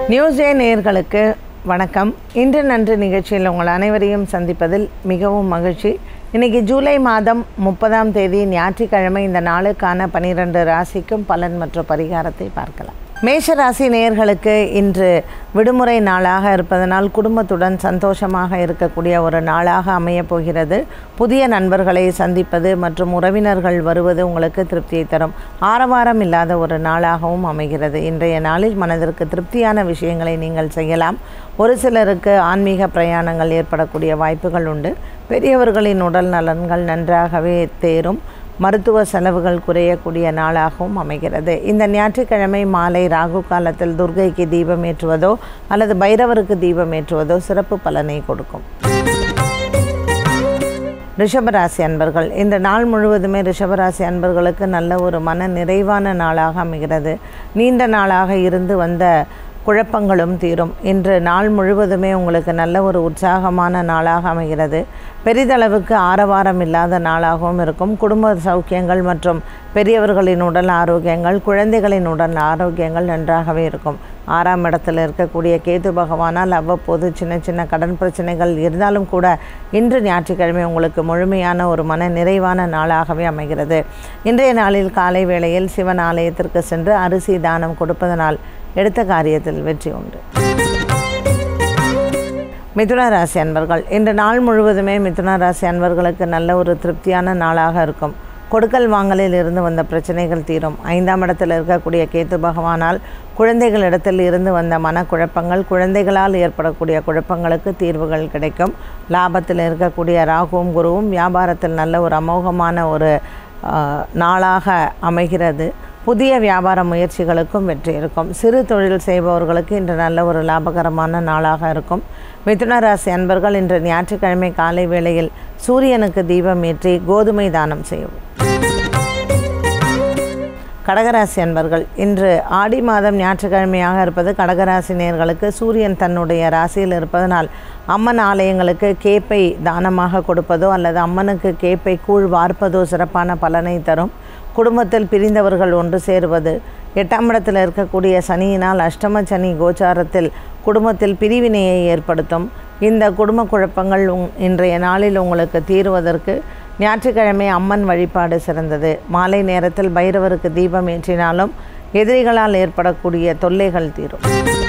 news டே நேயர்களுக்கு வணக்கம் இன்று நன்று நிகழ்ச்சியில் உங்கள் அனைவரையும் சந்திப்பதில் மிகவும் மகிழ்ச்சி இன்னைக்கு ஜூலை மாதம் முப்பதாம் தேதி ஞாயிற்றுக்கிழமை இந்த நாளுக்கான பனிரெண்டு ராசிக்கும் பலன் மற்றும் பரிகாரத்தை பார்க்கலாம் மேஷ ராசி நேயர்களுக்கு இன்று விடுமுறை நாளாக இருப்பதனால் குடும்பத்துடன் சந்தோஷமாக இருக்கக்கூடிய ஒரு நாளாக அமையப் போகிறது புதிய நண்பர்களை சந்திப்பது மற்றும் உறவினர்கள் வருவது உங்களுக்கு திருப்தியை தரும் ஆரவாரம் இல்லாத ஒரு நாளாகவும் அமைகிறது இன்றைய நாளில் மனதிற்கு திருப்தியான விஷயங்களை நீங்கள் செய்யலாம் ஒரு சிலருக்கு ஆன்மீக பிரயாணங்கள் ஏற்படக்கூடிய வாய்ப்புகள் உண்டு பெரியவர்களின் உடல் நலன்கள் நன்றாகவே தேரும் மருத்துவ செலவுகள் குறையக்கூடிய நாளாகவும் அமைகிறது இந்த ஞாயிற்றுக்கிழமை மாலை ராகு காலத்தில் துர்கைக்கு தீபம் ஏற்றுவதோ அல்லது பைரவருக்கு தீபம் ஏற்றுவதோ சிறப்பு பலனை கொடுக்கும் ரிஷபராசி அன்பர்கள் இந்த நாள் முழுவதுமே ரிஷபராசி அன்பர்களுக்கு நல்ல ஒரு மன நிறைவான நாளாக அமைகிறது நீண்ட நாளாக இருந்து வந்த குழப்பங்களும் தீரும் இன்று நாள் முழுவதுமே உங்களுக்கு நல்ல ஒரு உற்சாகமான நாளாக அமைகிறது பெரிதளவுக்கு ஆரவாரம் இல்லாத நாளாகவும் இருக்கும் குடும்ப சௌக்கியங்கள் மற்றும் பெரியவர்களின் உடல் ஆரோக்கியங்கள் குழந்தைகளின் உடல் ஆரோக்கியங்கள் நன்றாகவே இருக்கும் ஆறாம் இடத்தில் இருக்கக்கூடிய கேது பகவானால் அவ்வப்போது சின்ன சின்ன கடன் பிரச்சனைகள் இருந்தாலும் கூட இன்று ஞாயிற்றுக்கிழமை உங்களுக்கு முழுமையான ஒரு மன நிறைவான நாளாகவே அமைகிறது இன்றைய நாளில் காலை வேளையில் சிவன் ஆலயத்திற்கு சென்று அரிசி தானம் கொடுப்பதனால் எடுத்த காரியத்தில் வெற்றி உண்டு மிதுன ராசி அன்பர்கள் இன்று நாள் முழுவதுமே மிதுன ராசி அன்பர்களுக்கு நல்ல ஒரு திருப்தியான நாளாக இருக்கும் கொடுக்கல் வாங்கலில் இருந்து வந்த பிரச்சனைகள் தீரும் ஐந்தாம் இடத்தில் இருக்கக்கூடிய கேத்து பகவானால் குழந்தைகளிடத்தில் இருந்து வந்த மனக்குழப்பங்கள் குழந்தைகளால் ஏற்படக்கூடிய குழப்பங்களுக்கு தீர்வுகள் கிடைக்கும் லாபத்தில் இருக்கக்கூடிய ராகுவும் குருவும் வியாபாரத்தில் நல்ல ஒரு அமோகமான ஒரு ஆஹ், நாளாக அமைகிறது புதிய வியாபார முயற்சிகளுக்கும் வெற்றி இருக்கும் சிறு தொழில் செய்பவர்களுக்கு இன்று நல்ல ஒரு லாபகரமான நாளாக இருக்கும் மிதுன ராசி அன்பர்கள் இன்று ஞாயிற்றுக்கிழமை காலை வேளையில் சூரியனுக்கு தீபம் ஏற்றி கோதுமை தானம் செய்யவும் கடகராசி அன்பர்கள் இன்று ஆடி மாதம் ஞாயிற்றுக்கிழமையாக இருப்பது கடகராசி நேயர்களுக்கு சூரியன் தன்னுடைய ராசியில் இருப்பதனால் அம்மன் ஆலயங்களுக்கு கேப்பை தானமாக கொடுப்பதோ அல்லது அம்மனுக்கு கேப்பை கூழ் வார்ப்பதோ சிறப்பான பலனை தரும் குடும்பத்தில் பிரிந்தவர்கள் ஒன்று சேருவது எட்டாம் இடத்தில் இருக்கக்கூடிய சனியினால் அஷ்டம சனி கோச்சாரத்தில் குடும்பத்தில் பிரிவினையை ஏற்படுத்தும் இந்த குடும்ப குழப்பங்கள் உங் இன்றைய நாளில் உங்களுக்கு தீருவதற்கு ஞாயிற்றுக்கிழமை அம்மன் வழிபாடு சிறந்தது மாலை நேரத்தில் பைரவருக்கு தீபம் ஏற்றினாலும் எதிரிகளால் ஏற்படக்கூடிய தொல்லைகள் தீரும்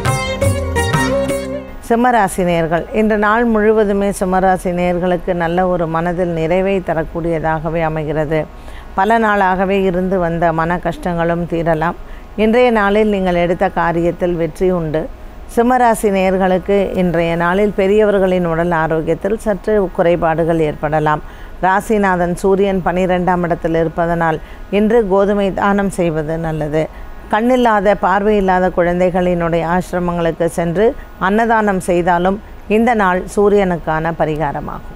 சிம்மராசி நேயர்கள் இன்று நாள் முழுவதுமே சிம்மராசி நேயர்களுக்கு நல்ல ஒரு மனதில் நிறைவை தரக்கூடியதாகவே அமைகிறது பல நாளாகவே இருந்து வந்த மன கஷ்டங்களும் தீரலாம் இன்றைய நாளில் நீங்கள் எடுத்த காரியத்தில் வெற்றி உண்டு சிம்மராசி நேயர்களுக்கு இன்றைய நாளில் பெரியவர்களின் உடல் ஆரோக்கியத்தில் சற்று குறைபாடுகள் ஏற்படலாம் ராசிநாதன் சூரியன் பனிரெண்டாம் இடத்தில் இருப்பதனால் இன்று கோதுமை தானம் செய்வது நல்லது கண்ணில்லாத பார்வையில்லாத குழந்தைகளினுடைய ஆசிரமங்களுக்கு சென்று அன்னதானம் செய்தாலும் இந்த நாள் சூரியனுக்கான பரிகாரமாகும்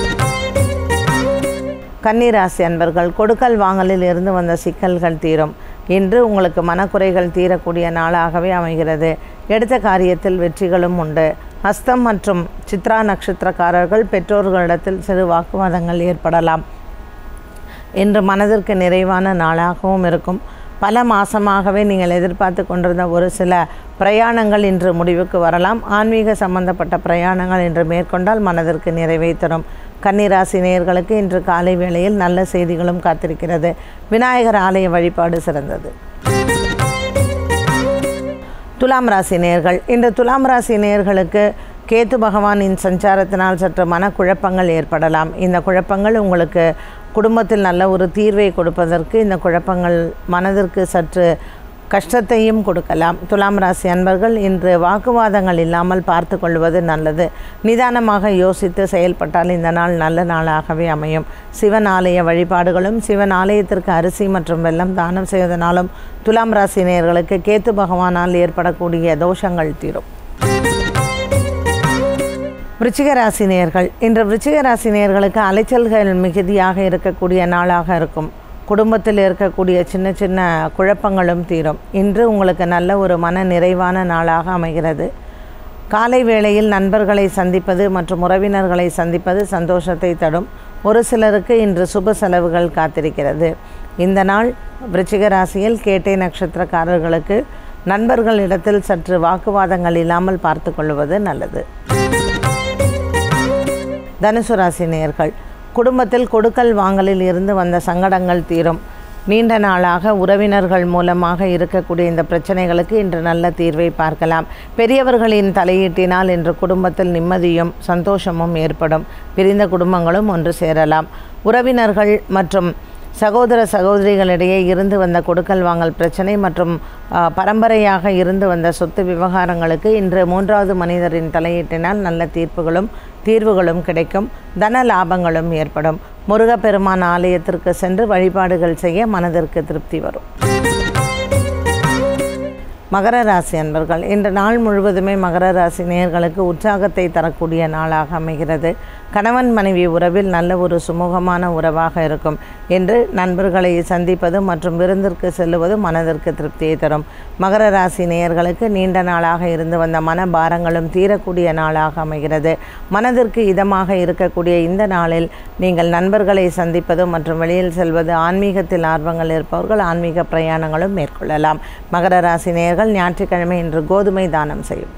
கன்னிராசி அன்பர்கள் கொடுக்கல் வாங்கலில் இருந்து வந்த சிக்கல்கள் தீரும் இன்று உங்களுக்கு மனக்குறைகள் தீரக்கூடிய நாளாகவே அமைகிறது எடுத்த காரியத்தில் வெற்றிகளும் உண்டு ஹஸ்தம் மற்றும் சித்ரா நட்சத்திரக்காரர்கள் பெற்றோர்களிடத்தில் சிறு வாக்குவாதங்கள் ஏற்படலாம் இன்று மனதிற்கு நிறைவான நாளாகவும் இருக்கும் பல மாதமாகவே நீங்கள் எதிர்பார்த்து கொண்டிருந்த ஒரு சில பிரயாணங்கள் இன்று முடிவுக்கு வரலாம் ஆன்மீக சம்பந்தப்பட்ட பிரயாணங்கள் இன்று மேற்கொண்டால் மனதிற்கு நிறைவை தரும் கன்னிராசி நேயர்களுக்கு இன்று காலை வேளையில் நல்ல செய்திகளும் காத்திருக்கிறது விநாயகர் ஆலய வழிபாடு சிறந்தது துலாம் ராசி நேயர்கள் இந்த துலாம் ராசி நேயர்களுக்கு கேத்து பகவானின் சஞ்சாரத்தினால் சற்று மனக்குழப்பங்கள் ஏற்படலாம் இந்த குழப்பங்கள் உங்களுக்கு குடும்பத்தில் நல்ல ஒரு தீர்வை கொடுப்பதற்கு இந்த குழப்பங்கள் மனதிற்கு சற்று கஷ்டத்தையும் கொடுக்கலாம் துலாம் ராசி அன்பர்கள் இன்று வாக்குவாதங்கள் இல்லாமல் பார்த்து கொள்வது நல்லது நிதானமாக யோசித்து செயல்பட்டால் இந்த நாள் நல்ல நாளாகவே அமையும் சிவன் ஆலய வழிபாடுகளும் சிவன் ஆலயத்திற்கு அரிசி மற்றும் வெல்லம் தானம் செய்வதனாலும் துலாம் ராசி நேயர்களுக்கு கேத்து பகவானால் ஏற்படக்கூடிய தோஷங்கள் தீரும் விருச்சிக ராசி நேயர்கள் இன்று விருச்சிக ராசி நேயர்களுக்கு அலைச்சல்கள் மிகுதியாக இருக்கக்கூடிய நாளாக இருக்கும் குடும்பத்தில் இருக்கக்கூடிய சின்ன சின்ன குழப்பங்களும் தீரும் இன்று உங்களுக்கு நல்ல ஒரு மன நிறைவான நாளாக அமைகிறது காலை வேளையில் நண்பர்களை சந்திப்பது மற்றும் உறவினர்களை சந்திப்பது சந்தோஷத்தை தரும் ஒரு சிலருக்கு இன்று சுப செலவுகள் காத்திருக்கிறது இந்த நாள் விருச்சிக ராசியில் கேட்டை நட்சத்திரக்காரர்களுக்கு நண்பர்களிடத்தில் சற்று வாக்குவாதங்கள் இல்லாமல் பார்த்து கொள்வது நல்லது தனுசு ராசி நேயர்கள் குடும்பத்தில் கொடுக்கல் வாங்கலில் இருந்து வந்த சங்கடங்கள் தீரும் நீண்ட நாளாக உறவினர்கள் மூலமாக இருக்கக்கூடிய இந்த பிரச்சனைகளுக்கு இன்று நல்ல தீர்வை பார்க்கலாம் பெரியவர்களின் தலையீட்டினால் இன்று குடும்பத்தில் நிம்மதியும் சந்தோஷமும் ஏற்படும் பிரிந்த குடும்பங்களும் ஒன்று சேரலாம் உறவினர்கள் மற்றும் சகோதர சகோதரிகளிடையே இருந்து வந்த கொடுக்கல் வாங்கல் பிரச்சனை மற்றும் ஆ, பரம்பரையாக இருந்து வந்த சொத்து விவகாரங்களுக்கு இன்று மூன்றாவது மனிதரின் தலையீட்டினால் நல்ல தீர்ப்புகளும் தீர்வுகளும் கிடைக்கும் தன லாபங்களும் ஏற்படும் முருகப்பெருமான் ஆலயத்திற்கு சென்று வழிபாடுகள் செய்ய மனதிற்கு திருப்தி வரும் மகர ராசி அன்பர்கள் இன்று நாள் முழுவதுமே மகர ராசி நேயர்களுக்கு உற்சாகத்தை தரக்கூடிய நாளாக அமைகிறது கணவன் மனைவி உறவில் நல்ல ஒரு சுமூகமான உறவாக இருக்கும் என்று நண்பர்களை சந்திப்பது மற்றும் விருந்திற்கு செல்லுவது மனதிற்கு திருப்தியை தரும் மகர ராசி நேயர்களுக்கு நீண்ட நாளாக இருந்து வந்த மன பாரங்களும் தீரக்கூடிய நாளாக அமைகிறது மனதிற்கு இதமாக இருக்கக்கூடிய இந்த நாளில் நீங்கள் நண்பர்களை சந்திப்பது மற்றும் வெளியில் செல்வது ஆன்மீகத்தில் ஆர்வங்கள் இருப்பவர்கள் ஆன்மீக பிரயாணங்களும் மேற்கொள்ளலாம் மகர ராசி நேயர்கள் ஞாயிற்றுக்கிழமை இன்று கோதுமை தானம் செய்யும்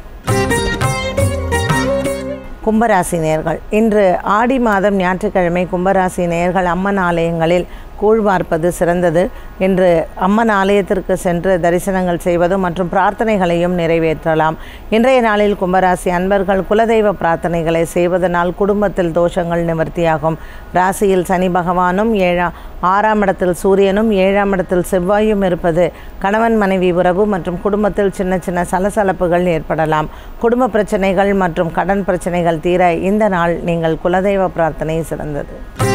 கும்பராசி நேயர்கள் இன்று ஆடி மாதம் ஞாயிற்றுக்கிழமை கும்பராசி நேயர்கள் அம்மன் ஆலயங்களில் கூழ் பார்ப்பது சிறந்தது இன்று அம்மன் ஆலயத்திற்கு சென்று தரிசனங்கள் செய்வது மற்றும் பிரார்த்தனைகளையும் நிறைவேற்றலாம் இன்றைய நாளில் கும்பராசி அன்பர்கள் குலதெய்வ பிரார்த்தனைகளை செய்வதனால் குடும்பத்தில் தோஷங்கள் நிவர்த்தியாகும் ராசியில் சனி பகவானும் ஏழா ஆறாம் இடத்தில் சூரியனும் ஏழாம் இடத்தில் செவ்வாயும் இருப்பது கணவன் மனைவி உறவு மற்றும் குடும்பத்தில் சின்ன சின்ன சலசலப்புகள் ஏற்படலாம் குடும்ப பிரச்சனைகள் மற்றும் கடன் பிரச்சனைகள் தீர இந்த நாள் நீங்கள் குலதெய்வ பிரார்த்தனை சிறந்தது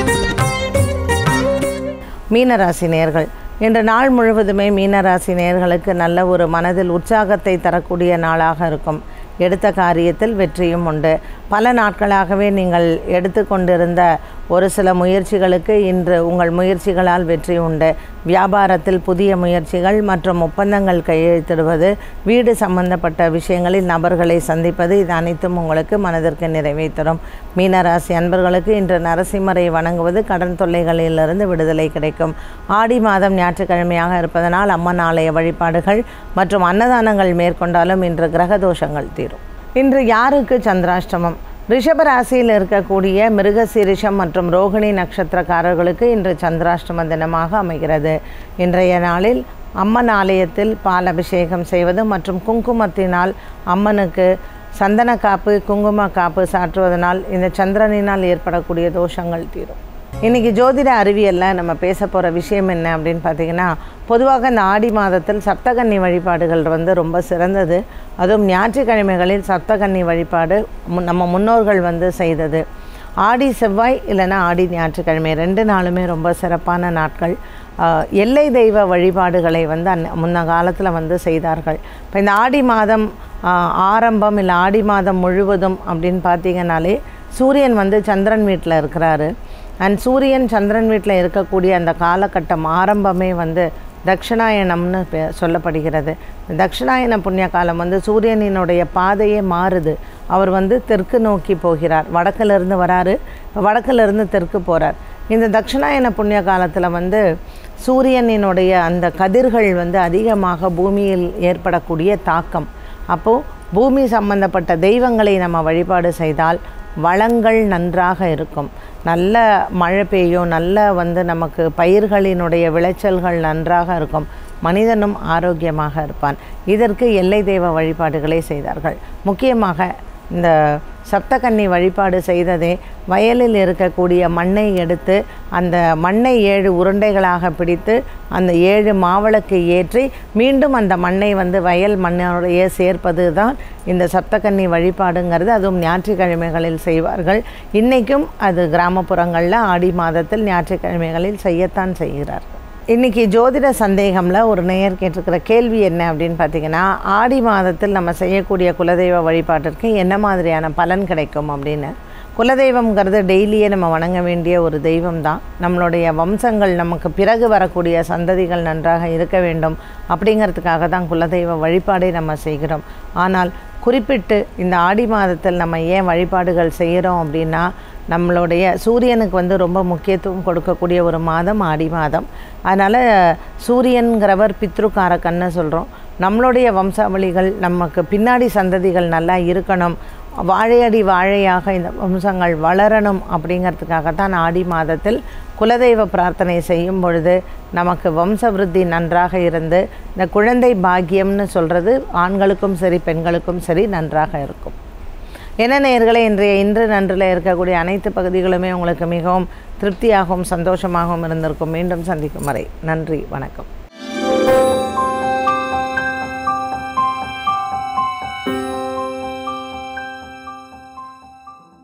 மீனராசி நேர்கள் இன்று நாள் முழுவதுமே மீனராசி நேர்களுக்கு நல்ல ஒரு மனதில் உற்சாகத்தை தரக்கூடிய நாளாக இருக்கும் எடுத்த காரியத்தில் வெற்றியும் உண்டு பல நாட்களாகவே நீங்கள் எடுத்துக்கொண்டிருந்த ஒரு சில முயற்சிகளுக்கு இன்று உங்கள் முயற்சிகளால் வெற்றி உண்டு வியாபாரத்தில் புதிய முயற்சிகள் மற்றும் ஒப்பந்தங்கள் கையெழுத்திடுவது வீடு சம்பந்தப்பட்ட விஷயங்களில் நபர்களை சந்திப்பது இது அனைத்தும் உங்களுக்கு மனதிற்கு நிறைவை தரும் மீனராசி அன்பர்களுக்கு இன்று நரசிம்மரை வணங்குவது கடன் தொல்லைகளிலிருந்து விடுதலை கிடைக்கும் ஆடி மாதம் ஞாயிற்றுக்கிழமையாக இருப்பதனால் அம்மன் ஆலய வழிபாடுகள் மற்றும் அன்னதானங்கள் மேற்கொண்டாலும் இன்று கிரக தோஷங்கள் தீரும் இன்று யாருக்கு சந்திராஷ்டமம் ரிஷப ராசியில் இருக்கக்கூடிய மிருகசீரிஷம் மற்றும் ரோகிணி நட்சத்திரக்காரர்களுக்கு இன்று சந்திராஷ்டம தினமாக அமைகிறது இன்றைய நாளில் அம்மன் ஆலயத்தில் பால் அபிஷேகம் செய்வது மற்றும் குங்குமத்தினால் அம்மனுக்கு சந்தன காப்பு குங்கும காப்பு சாற்றுவதனால் இந்த சந்திரனினால் ஏற்படக்கூடிய தோஷங்கள் தீரும் இன்றைக்கி ஜோதிட அறிவியலில் நம்ம பேச போகிற விஷயம் என்ன அப்படின்னு பார்த்தீங்கன்னா பொதுவாக இந்த ஆடி மாதத்தில் சப்தகன்னி வழிபாடுகள் வந்து ரொம்ப சிறந்தது அதுவும் ஞாயிற்றுக்கிழமைகளில் சப்தகன்னி வழிபாடு முன்- நம்ம முன்னோர்கள் வந்து செய்தது ஆடி செவ்வாய் இல்லைன்னா ஆடி ஞாயிற்றுக்கிழமை ரெண்டு நாளுமே ரொம்ப சிறப்பான நாட்கள் ஆஹ், எல்லை தெய்வ வழிபாடுகளை வந்து அன்ன முன்ன காலத்தில் வந்து செய்தார்கள் இப்போ இந்த ஆடி மாதம் ஆஹ், ஆரம்பம் இல்லை ஆடி மாதம் முழுவதும் அப்படின்னு பார்த்தீங்கன்னாலே சூரியன் வந்து சந்திரன் வீட்டில் இருக்கிறாரு அண்ட் சூரியன் சந்திரன் வீட்டில் இருக்கக்கூடிய அந்த காலகட்டம் ஆரம்பமே வந்து தட்சிணாயனம்னு பெ- சொல்லப்படுகிறது தட்சிணாயன புண்ணிய காலம் வந்து சூரியனினுடைய பாதையே மாறுது அவர் வந்து தெற்கு நோக்கி போகிறார் வடக்கிலிருந்து வராரு இப்போ வடக்கிலிருந்து தெற்கு போகிறார் இந்த தட்சிணாயன புண்ணிய காலத்தில் வந்து சூரியனினுடைய அந்த கதிர்கள் வந்து அதிகமாக பூமியில் ஏற்படக்கூடிய தாக்கம் அப்போது பூமி சம்பந்தப்பட்ட தெய்வங்களை நம்ம வழிபாடு செய்தால் வளங்கள் நன்றாக இருக்கும் நல்ல மழை பெய்யும் நல்ல வந்து நமக்கு பயிர்களினுடைய விளைச்சல்கள் நன்றாக இருக்கும் மனிதனும் ஆரோக்கியமாக இருப்பான் இதற்கு எல்லை தெய்வ வழிபாடுகளை செய்தார்கள் முக்கியமாக இந்த சப்தகன்னி வழிபாடு செய்ததே வயலில் இருக்கக்கூடிய மண்ணை எடுத்து அந்த மண்ணை ஏழு உருண்டைகளாக பிடித்து அந்த ஏழு மாவளுக்கு ஏற்றி மீண்டும் அந்த மண்ணை வந்து வயல் மண்ணோடைய சேர்ப்பது தான் இந்த சப்தகன்னி வழிபாடுங்கிறது அதுவும் ஞாயிற்றுக்கிழமைகளில் செய்வார்கள் இன்றைக்கும் அது கிராமப்புறங்களில் ஆடி மாதத்தில் ஞாயிற்றுக்கிழமைகளில் செய்யத்தான் செய்கிறார்கள் இன்றைக்கி ஜோதிட சந்தேகமில் ஒரு நேயர் கேட்டிருக்கிற கேள்வி என்ன அப்படின்னு பார்த்தீங்கன்னா ஆடி மாதத்தில் நம்ம செய்யக்கூடிய குலதெய்வ வழிபாட்டிற்கு என்ன மாதிரியான பலன் கிடைக்கும் அப்படின்னு குலதெய்வம்ங்கிறது டெய்லியே நம்ம வணங்க வேண்டிய ஒரு தெய்வம் தான் நம்மளுடைய வம்சங்கள் நமக்கு பிறகு வரக்கூடிய சந்ததிகள் நன்றாக இருக்க வேண்டும் அப்படிங்கிறதுக்காக தான் குலதெய்வ வழிபாடே நம்ம செய்கிறோம் ஆனால் குறிப்பிட்டு இந்த ஆடி மாதத்தில் நம்ம ஏன் வழிபாடுகள் செய்கிறோம் அப்படின்னா நம்மளுடைய சூரியனுக்கு வந்து ரொம்ப முக்கியத்துவம் கொடுக்கக்கூடிய ஒரு மாதம் ஆடி மாதம் அதனால் சூரியன்கிறவர் பித்ருக்காரக்கன்னு சொல்கிறோம் நம்மளுடைய வம்சாவளிகள் நமக்கு பின்னாடி சந்ததிகள் நல்லா இருக்கணும் வாழையடி வாழையாக இந்த வம்சங்கள் வளரணும் அப்படிங்கிறதுக்காக தான் ஆடி மாதத்தில் குலதெய்வ பிரார்த்தனை செய்யும் பொழுது நமக்கு வம்ச விருத்தி நன்றாக இருந்து இந்த குழந்தை பாக்கியம்னு சொல்கிறது ஆண்களுக்கும் சரி பெண்களுக்கும் சரி நன்றாக இருக்கும் என்ன நேயர்களே இன்றைய இன்று நன்றில் இருக்கக்கூடிய அனைத்து பகுதிகளுமே உங்களுக்கு மிகவும் திருப்தியாகவும் சந்தோஷமாகவும் இருந்திருக்கும் மீண்டும் சந்திக்கும் வரை நன்றி வணக்கம்